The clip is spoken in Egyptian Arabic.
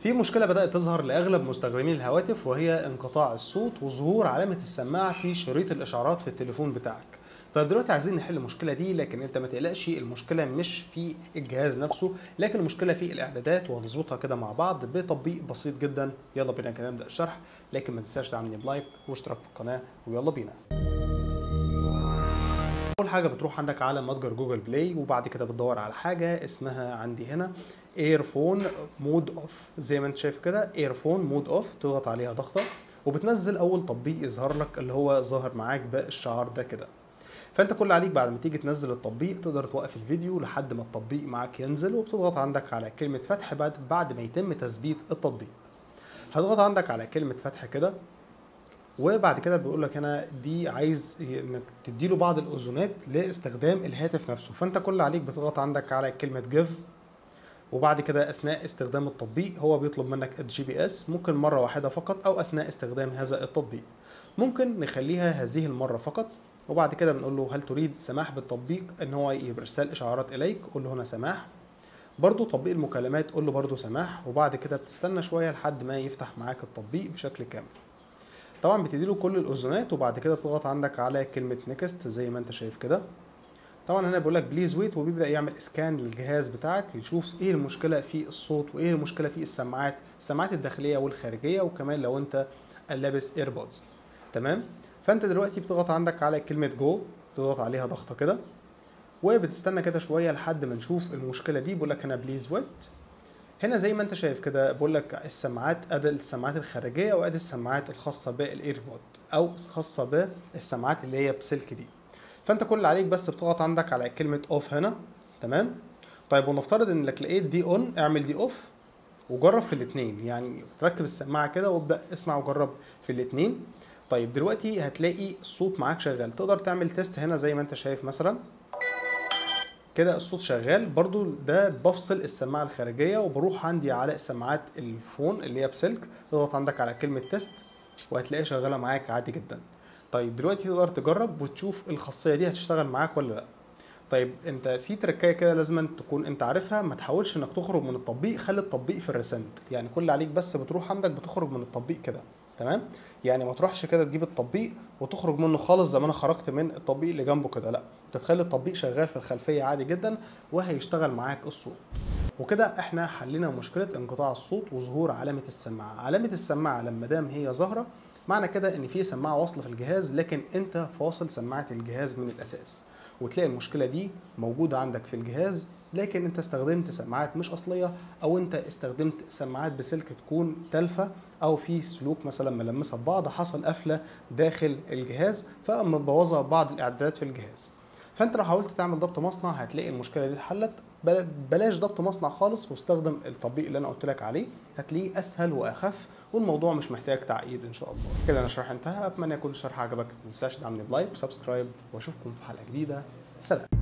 في مشكلة بدأت تظهر لأغلب مستخدمين الهواتف وهي انقطاع الصوت وظهور علامة السماعة في شريط الإشعارات في التليفون بتاعك. طيب دلوقتي عايزين نحل المشكلة دي لكن أنت ما تقلقش المشكلة مش في الجهاز نفسه لكن المشكلة في الإعدادات وهنظبطها كده مع بعض بتطبيق بسيط جدا يلا بينا كده نبدأ الشرح لكن ما تنساش تعملني بلايك واشتراك في القناة ويلا بينا. اول حاجه بتروح عندك على متجر جوجل بلاي وبعد كده بتدور على حاجه اسمها عندي هنا ايرفون مود اوف زي ما انت شايف كده ايرفون مود اوف تضغط عليها ضغطه وبتنزل اول تطبيق يظهر لك اللي هو ظاهر معاك بالشعار ده كده فانت كل عليك بعد ما تيجي تنزل التطبيق تقدر توقف الفيديو لحد ما التطبيق معاك ينزل وبتضغط عندك على كلمه فتح بعد بعد ما يتم تثبيت التطبيق هتضغط عندك على كلمه فتح كده وبعد كده بيقول لك هنا دي عايز انك تديله بعض الاذونات لاستخدام الهاتف نفسه فانت كل اللي عليك بتضغط عندك على كلمه جيف وبعد كده اثناء استخدام التطبيق هو بيطلب منك الجي بي اس ممكن مره واحده فقط او اثناء استخدام هذا التطبيق ممكن نخليها هذه المره فقط وبعد كده بنقول له هل تريد سماح بالتطبيق ان هو يرسل اشعارات اليك قول له هنا سماح برضو تطبيق المكالمات قول له برضو سماح وبعد كده بتستنى شويه لحد ما يفتح معاك التطبيق بشكل كامل طبعا بتديله كل الاذونات وبعد كده بتضغط عندك على كلمه نيكست زي ما انت شايف كده طبعا هنا بيقول لك بليز ويت وبيبدا يعمل اسكان للجهاز بتاعك يشوف ايه المشكله في الصوت وايه المشكله في السماعات السماعات الداخليه والخارجيه وكمان لو انت لابس ايربودز تمام فانت دلوقتي بتضغط عندك على كلمه جو تضغط عليها ضغطه كده وبتستنى كده شويه لحد ما نشوف المشكله دي بيقول لك هنا بليز ويت هنا زي ما انت شايف كده بقول لك السماعات ادي السماعات الخارجيه وادي السماعات الخاصه بالايربود او خاصه بالسماعات اللي هي بسلك دي فانت كل اللي عليك بس بتضغط عندك على كلمه اوف هنا تمام طيب ونفترض انك لقيت دي اون اعمل دي اوف وجرب في الاثنين يعني تركب السماعه كده وابدا اسمع وجرب في الاثنين طيب دلوقتي هتلاقي الصوت معاك شغال تقدر تعمل تيست هنا زي ما انت شايف مثلا كده الصوت شغال برضو ده بفصل السماعه الخارجيه وبروح عندي على سماعات الفون اللي هي بسلك تضغط عندك على كلمه تيست وهتلاقيها شغاله معاك عادي جدا طيب دلوقتي تقدر تجرب وتشوف الخاصيه دي هتشتغل معاك ولا لا طيب انت في تركايه كده لازم تكون انت عارفها ما تحاولش انك تخرج من التطبيق خلي التطبيق في الريسنت يعني كل اللي عليك بس بتروح عندك بتخرج من التطبيق كده تمام يعني ما تروحش كده تجيب التطبيق وتخرج منه خالص زي ما انا خرجت من التطبيق اللي جنبه كده لا انت تخلي التطبيق شغال في الخلفيه عادي جدا وهيشتغل معاك الصوت وكده احنا حلينا مشكله انقطاع الصوت وظهور علامه السماعه علامه السماعه لما دام هي ظاهره معنى كده ان في سماعه واصله في الجهاز لكن انت فاصل سماعه الجهاز من الاساس وتلاقي المشكله دي موجوده عندك في الجهاز لكن انت استخدمت سماعات مش اصليه او انت استخدمت سماعات بسلك تكون تلفه او في سلوك مثلا ملمسه ببعض حصل قفله داخل الجهاز فمبوظه بعض الاعدادات في الجهاز فانت لو حاولت تعمل ضبط مصنع هتلاقي المشكله دي اتحلت بلاش ضبط مصنع خالص واستخدم التطبيق اللي انا قلت لك عليه هتلاقيه اسهل واخف والموضوع مش محتاج تعقيد ان شاء الله كده انا الشرح انتهى اتمنى يكون الشرح عجبك ما تنساش تدعمني بلايك وسبسكرايب واشوفكم في حلقه جديده سلام